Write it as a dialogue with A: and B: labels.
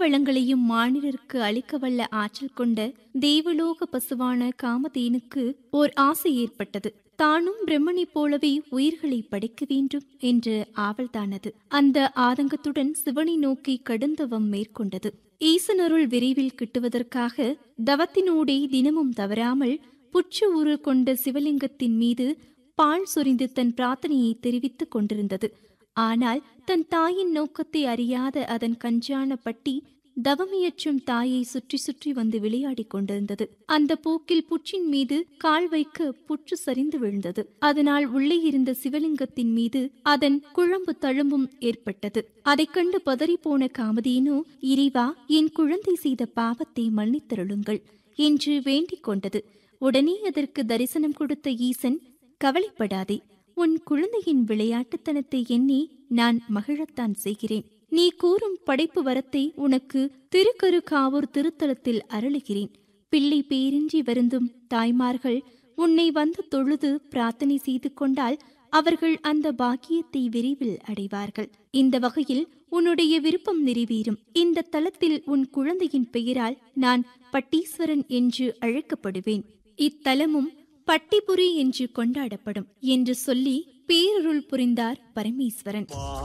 A: வளங்களையும் மானிடருக்கு அளிக்க வல்ல ஆற்றல் கொண்ட தேவலோக பசுவான காமதேனுக்கு ஓர் ஆசை ஏற்பட்டது தானும் பிரம்மனைப் போலவே உயிர்களை படைக்க வேண்டும் என்ற ஆவல்தானது அந்த ஆதங்கத்துடன் சிவனை நோக்கி கடுந்தவம் மேற்கொண்டது ஈசனருள் விரைவில் கிட்டுவதற்காக தவத்தினூடே தினமும் தவறாமல் புற்று உரு கொண்ட சிவலிங்கத்தின் மீது பால் சொரிந்து தன் பிரார்த்தனையை தெரிவித்துக் கொண்டிருந்தது ஆனால் தன் தாயின் நோக்கத்தை அறியாத அதன் கஞ்சான பட்டி தவமியற்றும் தாயை சுற்றி சுற்றி வந்து விளையாடிக் கொண்டிருந்தது அந்த போக்கில் புற்றின் மீது கால் வைக்க புற்று சரிந்து விழுந்தது அதனால் உள்ளே இருந்த சிவலிங்கத்தின் மீது அதன் குழம்பு தழும்பும் ஏற்பட்டது அதைக் கண்டு பதறிப்போன காமதேனு இறைவா என் குழந்தை செய்த பாவத்தை மன்னித்தருளுங்கள் என்று வேண்டிக் கொண்டது உடனே அதற்கு தரிசனம் கொடுத்த ஈசன் கவலைப்படாதே உன் குழந்தையின் விளையாட்டுத்தனத்தை எண்ணி நான் மகிழத்தான் செய்கிறேன் நீ கூறும் படைப்பு வரத்தை உனக்கு திருக்கருக்காவூர் திருத்தலத்தில் அருளுகிறேன் பிள்ளை பேரின்றி வருந்தும் தாய்மார்கள் உன்னை வந்து தொழுது பிரார்த்தனை செய்து கொண்டால் அவர்கள் அந்த பாக்கியத்தை விரைவில் அடைவார்கள் இந்த வகையில் உன்னுடைய விருப்பம் நிறைவேறும் இந்த தலத்தில் உன் குழந்தையின் பெயரால் நான் பட்டீஸ்வரன் என்று அழைக்கப்படுவேன் இத்தலமும் பட்டிபுரி என்று கொண்டாடப்படும் என்று சொல்லி பேரருள் புரிந்தார் பரமேஸ்வரன்